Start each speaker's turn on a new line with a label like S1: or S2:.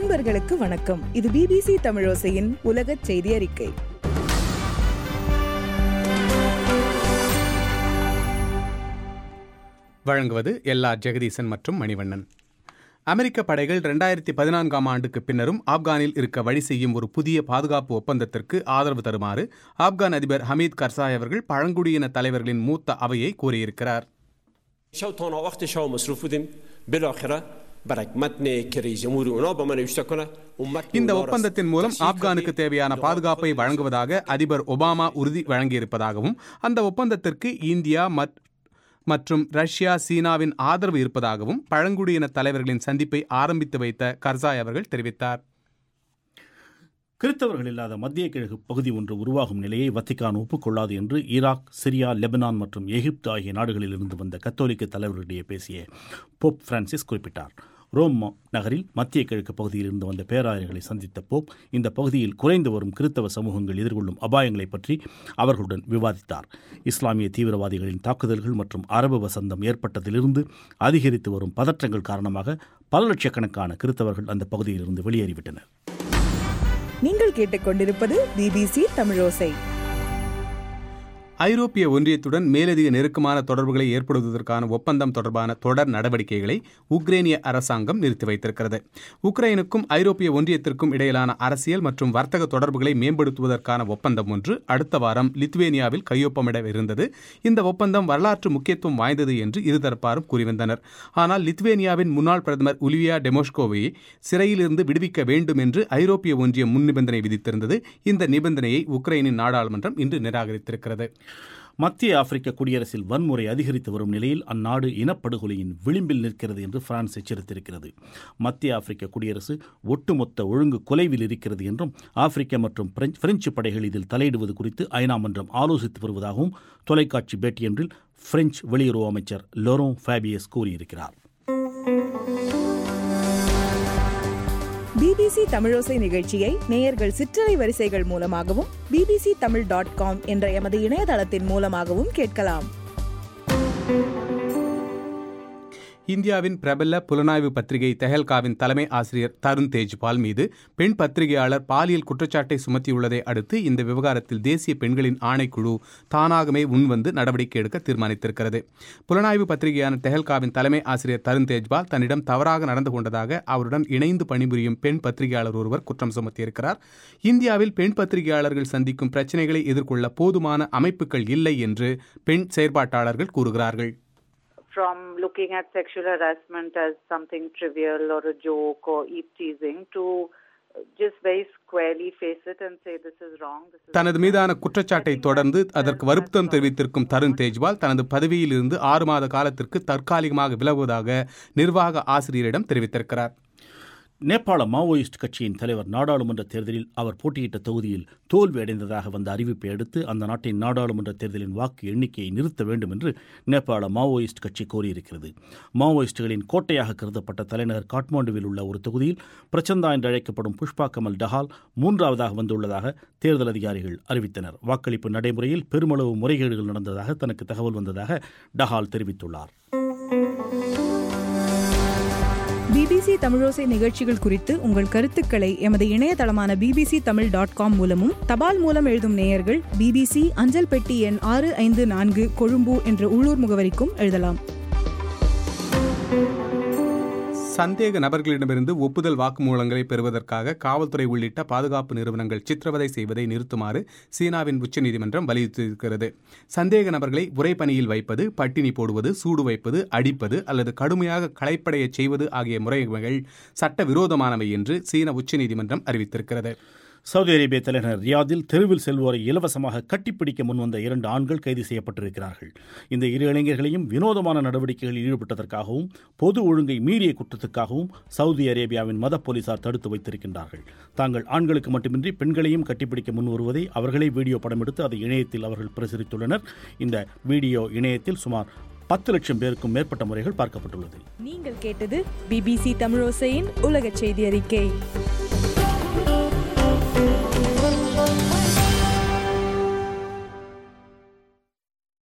S1: நண்பர்களுக்கு வணக்கம் இது பிபிசி தமிழோசையின் உலக செய்தி அறிக்கை
S2: வழங்குவது எல்லா ஜெகதீசன் மற்றும் மணிவண்ணன் அமெரிக்க படைகள் ரெண்டாயிரத்தி பதினான்காம் ஆண்டுக்கு பின்னரும் ஆப்கானில் இருக்க வழி செய்யும் ஒரு புதிய பாதுகாப்பு ஒப்பந்தத்திற்கு ஆதரவு தருமாறு ஆப்கான் அதிபர் ஹமீத் கர்சாய் அவர்கள் பழங்குடியின தலைவர்களின் மூத்த அவையை கூறியிருக்கிறார்
S3: شو تانا وقت شو مصروف بودیم بالاخره برای متن که رئیس جمهور اونا با من نوشته کنه و متن
S2: இந்த
S3: اونا را
S2: ஒப்பந்தத்தின் மூலம்
S3: تصحیح
S2: ஆப்கானுக்கு
S3: کنیم.
S2: தேவையான பாதுகாப்பை வழங்குவதாக அதிபர் ஒபாமா உறுதி வழங்கியிருப்பதாகவும் அந்த ஒப்பந்தத்திற்கு இந்தியா மற்- மற்றும் ரஷ்யா சீனாவின் ஆதரவு இருப்பதாகவும் பழங்குடியின தலைவர்களின் சந்திப்பை ஆரம்பித்து வைத்த கர்சாய் அவர்கள் தெரிவித்தார்
S4: கிறித்தவர்கள் இல்லாத மத்திய கிழக்கு பகுதி ஒன்று உருவாகும் நிலையை வத்திக்கான் ஒப்புக்கொள்ளாது என்று ஈராக் சிரியா லெபனான் மற்றும் எகிப்து ஆகிய நாடுகளில் இருந்து வந்த கத்தோலிக்க தலைவர்களிடையே பேசிய போப் பிரான்சிஸ் குறிப்பிட்டார் ரோம் நகரில் மத்திய கிழக்கு பகுதியில் இருந்து வந்த பேராயர்களை சந்தித்த போப் இந்த பகுதியில் குறைந்து வரும் கிறித்தவ சமூகங்கள் எதிர்கொள்ளும் அபாயங்களை பற்றி அவர்களுடன் விவாதித்தார் இஸ்லாமிய தீவிரவாதிகளின் தாக்குதல்கள் மற்றும் அரபு வசந்தம் ஏற்பட்டதிலிருந்து அதிகரித்து வரும் பதற்றங்கள் காரணமாக பல லட்சக்கணக்கான கிறித்தவர்கள் அந்த பகுதியிலிருந்து வெளியேறிவிட்டனர்
S1: நீங்கள் கேட்டுக்கொண்டிருப்பது பிபிசி தமிழோசை
S2: ஐரோப்பிய ஒன்றியத்துடன் மேலதிக நெருக்கமான தொடர்புகளை ஏற்படுத்துவதற்கான ஒப்பந்தம் தொடர்பான தொடர் நடவடிக்கைகளை உக்ரைனிய அரசாங்கம் நிறுத்தி வைத்திருக்கிறது உக்ரைனுக்கும் ஐரோப்பிய ஒன்றியத்திற்கும் இடையிலான அரசியல் மற்றும் வர்த்தக தொடர்புகளை மேம்படுத்துவதற்கான ஒப்பந்தம் ஒன்று அடுத்த வாரம் லித்துவேனியாவில் கையொப்பமிட இருந்தது இந்த ஒப்பந்தம் வரலாற்று முக்கியத்துவம் வாய்ந்தது என்று இருதரப்பாரும் கூறி வந்தனர் ஆனால் லித்துவேனியாவின் முன்னாள் பிரதமர் உலிவியா டெமோஸ்கோவை சிறையிலிருந்து விடுவிக்க வேண்டும் என்று ஐரோப்பிய ஒன்றியம் முன் நிபந்தனை விதித்திருந்தது இந்த நிபந்தனையை உக்ரைனின் நாடாளுமன்றம் இன்று நிராகரித்திருக்கிறது
S4: மத்திய ஆப்பிரிக்க குடியரசில் வன்முறை அதிகரித்து வரும் நிலையில் அந்நாடு இனப்படுகொலையின் விளிம்பில் நிற்கிறது என்று பிரான்ஸ் எச்சரித்திருக்கிறது மத்திய ஆப்பிரிக்க குடியரசு ஒட்டுமொத்த ஒழுங்கு குலைவில் இருக்கிறது என்றும் ஆப்பிரிக்க மற்றும் பிரெஞ்சு பிரெஞ்சு படைகள் இதில் தலையிடுவது குறித்து ஐநா மன்றம் ஆலோசித்து வருவதாகவும் தொலைக்காட்சி பேட்டியொன்றில் பிரெஞ்சு வெளியுறவு அமைச்சர் லொரோன் ஃபேபியஸ் கூறியிருக்கிறார்
S1: பிபிசி தமிழோசை நிகழ்ச்சியை நேயர்கள் சிற்றலை வரிசைகள் மூலமாகவும் பிபிசி தமிழ் டாட் காம் என்ற எமது இணையதளத்தின் மூலமாகவும் கேட்கலாம்
S2: இந்தியாவின் பிரபல புலனாய்வு பத்திரிகை தெஹல்காவின் தலைமை ஆசிரியர் தருண் தேஜ்பால் மீது பெண் பத்திரிகையாளர் பாலியல் குற்றச்சாட்டை சுமத்தியுள்ளதை அடுத்து இந்த விவகாரத்தில் தேசிய பெண்களின் ஆணைக்குழு தானாகவே முன்வந்து நடவடிக்கை எடுக்க தீர்மானித்திருக்கிறது புலனாய்வு பத்திரிகையான தெஹல்காவின் தலைமை ஆசிரியர் தருண் தேஜ்பால் தன்னிடம் தவறாக நடந்து கொண்டதாக அவருடன் இணைந்து பணிபுரியும் பெண் பத்திரிகையாளர் ஒருவர் குற்றம் சுமத்தியிருக்கிறார் இந்தியாவில் பெண் பத்திரிகையாளர்கள் சந்திக்கும் பிரச்சனைகளை எதிர்கொள்ள போதுமான அமைப்புகள் இல்லை என்று பெண் செயற்பாட்டாளர்கள் கூறுகிறார்கள்
S5: from looking at sexual harassment as something trivial or a joke or eep teasing to just very squarely face it and say this is wrong. This is
S2: தனது மீதான குற்றச்சாட்டை தொடர்ந்து அதற்கு வருத்தம் தெரிவித்திருக்கும் தருண் தேஜ்வால் தனது பதவியில் இருந்து ஆறு மாத காலத்திற்கு தற்காலிகமாக விலகுவதாக நிர்வாக ஆசிரியரிடம் தெரிவித்திருக்கிறார்
S4: நேபாள மாவோயிஸ்ட் கட்சியின் தலைவர் நாடாளுமன்ற தேர்தலில் அவர் போட்டியிட்ட தொகுதியில் தோல்வி அடைந்ததாக வந்த அறிவிப்பை அடுத்து அந்த நாட்டின் நாடாளுமன்ற தேர்தலின் வாக்கு எண்ணிக்கையை நிறுத்த வேண்டும் என்று நேபாள மாவோயிஸ்ட் கட்சி கோரியிருக்கிறது மாவோயிஸ்டுகளின் கோட்டையாக கருதப்பட்ட தலைநகர் காட்மாண்டுவில் உள்ள ஒரு தொகுதியில் பிரச்சந்தா என்று அழைக்கப்படும் புஷ்பா கமல் டஹால் மூன்றாவதாக வந்துள்ளதாக தேர்தல் அதிகாரிகள் அறிவித்தனர் வாக்களிப்பு நடைமுறையில் பெருமளவு முறைகேடுகள் நடந்ததாக தனக்கு தகவல் வந்ததாக டஹால் தெரிவித்துள்ளார்
S1: பிபிசி தமிழோசை நிகழ்ச்சிகள் குறித்து உங்கள் கருத்துக்களை எமது இணையதளமான பிபிசி தமிழ் டாட் காம் மூலமும் தபால் மூலம் எழுதும் நேயர்கள் பிபிசி அஞ்சல் பெட்டி எண் ஆறு ஐந்து நான்கு கொழும்பு என்ற உள்ளூர் முகவரிக்கும் எழுதலாம்
S2: சந்தேக நபர்களிடமிருந்து ஒப்புதல் வாக்குமூலங்களை பெறுவதற்காக காவல்துறை உள்ளிட்ட பாதுகாப்பு நிறுவனங்கள் சித்திரவதை செய்வதை நிறுத்துமாறு சீனாவின் உச்சநீதிமன்றம் வலியுறுத்தியிருக்கிறது சந்தேக நபர்களை உறைபணியில் வைப்பது பட்டினி போடுவது சூடு வைப்பது அடிப்பது அல்லது கடுமையாக களைப்படையச் செய்வது ஆகிய முறைகள் சட்டவிரோதமானவை என்று சீன உச்சநீதிமன்றம் அறிவித்திருக்கிறது
S4: சவுதி அரேபிய தலைநகர் ரியாதில் தெருவில் செல்வோரை இலவசமாக கட்டிப்பிடிக்க முன்வந்த இரண்டு ஆண்கள் கைது செய்யப்பட்டிருக்கிறார்கள் இந்த இரு இளைஞர்களையும் வினோதமான நடவடிக்கைகளில் ஈடுபட்டதற்காகவும் பொது ஒழுங்கை மீறிய குற்றத்துக்காகவும் சவுதி அரேபியாவின் மத போலீசார் தடுத்து வைத்திருக்கின்றார்கள் தாங்கள் ஆண்களுக்கு மட்டுமின்றி பெண்களையும் கட்டிப்பிடிக்க முன் வருவதை அவர்களே வீடியோ படம் எடுத்து அதை இணையத்தில் அவர்கள் பிரசுரித்துள்ளனர் இந்த வீடியோ இணையத்தில் சுமார் பத்து லட்சம் பேருக்கும் மேற்பட்ட முறைகள் பார்க்கப்பட்டுள்ளது
S1: நீங்கள் கேட்டது பிபிசி தமிழோசையின் உலக செய்தி அறிக்கை